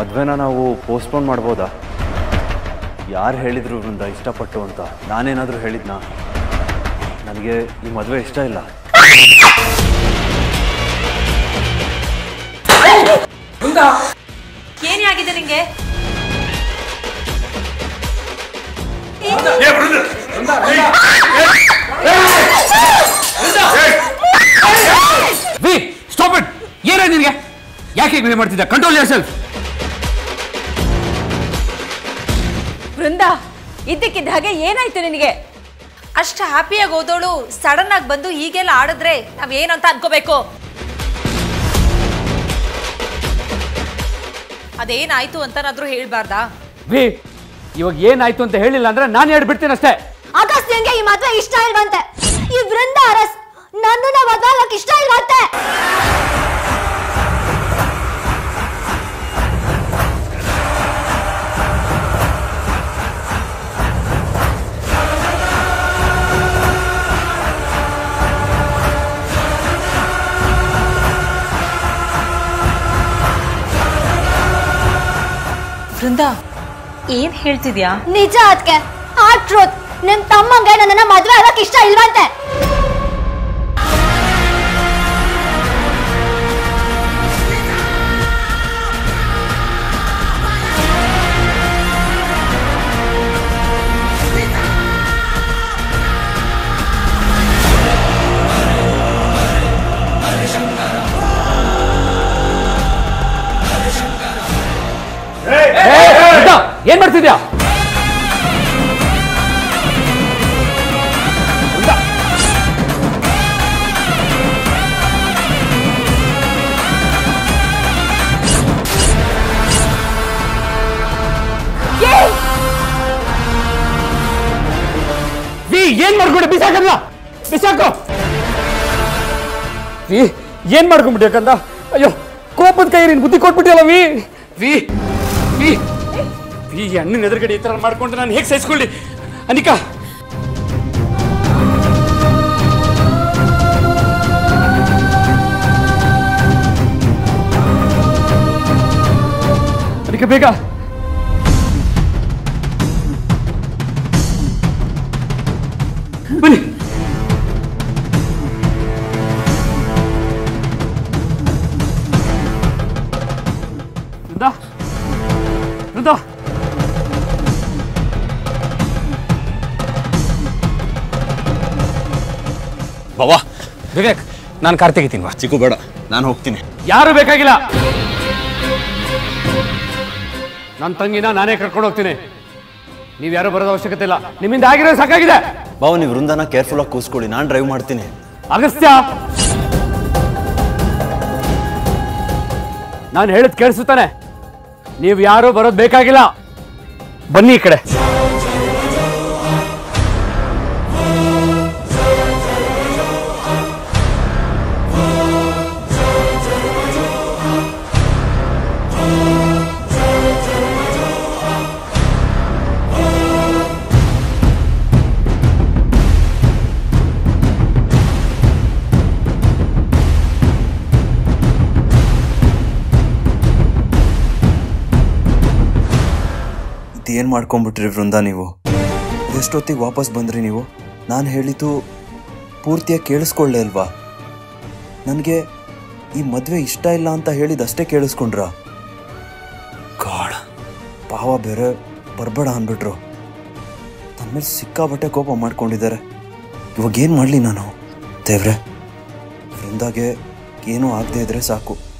ಮದುವೆನ ನಾವು ಪೋಸ್ಟ್ಪೋನ್ ಮಾಡ್ಬೋದಾ ಯಾರು ಹೇಳಿದ್ರು ವೃಂದ ಇಷ್ಟಪಟ್ಟು ಅಂತ ನಾನೇನಾದರೂ ಹೇಳಿದ್ನಾ ನನಗೆ ಈ ಮದುವೆ ಇಷ್ಟ ಇಲ್ಲ ಏನೇ ಆಗಿದೆ ನಿಂಗೆ ವಿ ಸ್ಟಾಪ್ ಇಟ್ ಏನಾಯ್ತು ನಿನಗೆ ಯಾಕೆ ಹೀಗೆ ಮಾಡ್ತಿದ್ದೆ ಕಂಟ್ರೋಲ್ ಯೋರ್ ಸೆಲ್ಫ್ ವೃಂದ ಇದ್ದಕ್ಕಿದ್ದ ಹಾಗೆ ಏನಾಯ್ತು ನಿನಗೆ ಅಷ್ಟು ಹ್ಯಾಪಿಯಾಗಿ ಓದೋಳು ಸಡನ್ ಆಗಿ ಬಂದು ಹೀಗೆಲ್ಲ ಆಡಿದ್ರೆ ನಾವೇನಂತ ಅನ್ಕೋಬೇಕು ಅದೇನಾಯ್ತು ಅಂತನಾದ್ರೂ ಹೇಳ್ಬಾರ್ದಾ ವಿ ಇವಾಗ ಏನಾಯ್ತು ಅಂತ ಹೇಳಿಲ್ಲ ಅಂದ್ರೆ ನಾನು ಹೇಳ್ಬಿಡ್ತೀನಿ ಅಷ್ಟೇ ಅಗಸ್ತ್ಯಂಗೆ ಈ ಮದ್ವೆ ಇಷ್ಟ ಇಲ್ವಂತೆ ಈ ವೃಂದ ಅರಸ್ ನನ್ನನ್ನ ಮದ್ವೆ ಆಗಕ್ ಇಷ್ಟ ಇಲ್ವಂತೆ ವೃಂದ ಏನ್ ಹೇಳ್ತಿದ್ಯಾ ನಿಜ ಅದಕ್ಕೆ ಆ ಟ್ರೂತ್ ನಿಮ್ ತಮ್ಮಂಗೆ ನನ್ನನ್ನ ಮದ್ವೆ ಆಗಕ್ ಇಷ್ಟ ಇಲ್ವಂತೆ ವೃಂದ, ಏನ್ ಮಾಡ್ತಿದ್ಯಾ ವೃಂದ. ವಿ ಏನ್ ಮಾಡ್ಕೊಂಡೆ ಬಿಸಾಕಲ್ಲ ಬಿಸಾಕು ವಿ ಏನ್ ಮಾಡ್ಕೊಂಡ್ಬಿಟ್ಟೆ ಕಂದ ಅಯ್ಯೋ ಕೋಪದ ಕೈ ನೀನು ಬುದ್ಧಿ ಕೊಟ್ಬಿಟ್ಟಿಯಲ್ಲ ವಿ ವಿ ವಿ ವಿ ಅಣ್ಣನ ಎದುರುಗಡೆ ಈ ಥರ ಮಾಡ್ಕೊಂಡು ನಾನು ಹೇಗೆ ಸಹಿಸ್ಕೊಳ್ಳಿ ಅನಿಕಾ ಅನಿಕಾ ಬೇಗ ಬನ್ನಿ ವೃಂದಾ ವೃಂದಾ ಬಾವಾ ವಿವೇಕ್ ನಾನು ಕಾರ್ ತೆಗಿತೀನಿ ಬಾ ಚಿಕ್ಕು ಬೇಡ ನಾನು ಹೋಗ್ತೀನಿ ಯಾರು ಬೇಕಾಗಿಲ್ಲ ನನ್ನ ತಂಗಿನ ನಾನೇ ಕರ್ಕೊಂಡು ಹೋಗ್ತೀನಿ ನೀವು ಯಾರು ಬರೋದು ಅವಶ್ಯಕತೆ ಇಲ್ಲ ನಿಮ್ಮಿಂದ ಆಗಿರೋ ಸಾಕಾಗಿದೆ ಬಾವು ನೀವು ವೃಂದನ ಕೇರ್ಫುಲ್ಲಾಗಿ ಕೂಸ್ಕೊಳ್ಳಿ ನಾನು ಡ್ರೈವ್ ಮಾಡ್ತೀನಿ ಅಗಸ್ತ್ಯ ನಾನು ಹೇಳಿದ್ ಕೇಳಿಸುತ್ತಾನೆ ನೀವು ಯಾರು ಬರೋದು ಬೇಕಾಗಿಲ್ಲ ಬನ್ನಿ ಈ ಕಡೆ ಇದೇನು ಮಾಡ್ಕೊಂಬಿಟ್ರಿ ವೃಂದ ನೀವು ಎಷ್ಟೊತ್ತಿಗೆ ವಾಪಸ್ ಬಂದ್ರಿ ನೀವು ನಾನು ಹೇಳಿದ್ದು ಪೂರ್ತಿಯಾಗಿ ಕೇಳಿಸ್ಕೊಳ್ಳೇ ಅಲ್ವಾ ನನಗೆ ಈ ಮದುವೆ ಇಷ್ಟ ಇಲ್ಲ ಅಂತ ಹೇಳಿದಷ್ಟೇ ಕೇಳಿಸ್ಕೊಂಡ್ರ ಗಾಡ್ ಪಾವ ಬೇರೆ ಬರಬೇಡ ಅಂದ್ಬಿಟ್ರು ನನ್ನ ಮೇಲೆ ಸಿಕ್ಕಾಬಟ್ಟೆ ಕೋಪ ಮಾಡ್ಕೊಂಡಿದ್ದಾರೆ ಇವಾಗ ಏನು ಮಾಡಲಿ ನಾನು ದೇವ್ರೆ ವೃಂದಾಗೆ ಏನೂ ಆಗದೆ ಇದ್ರೆ ಸಾಕು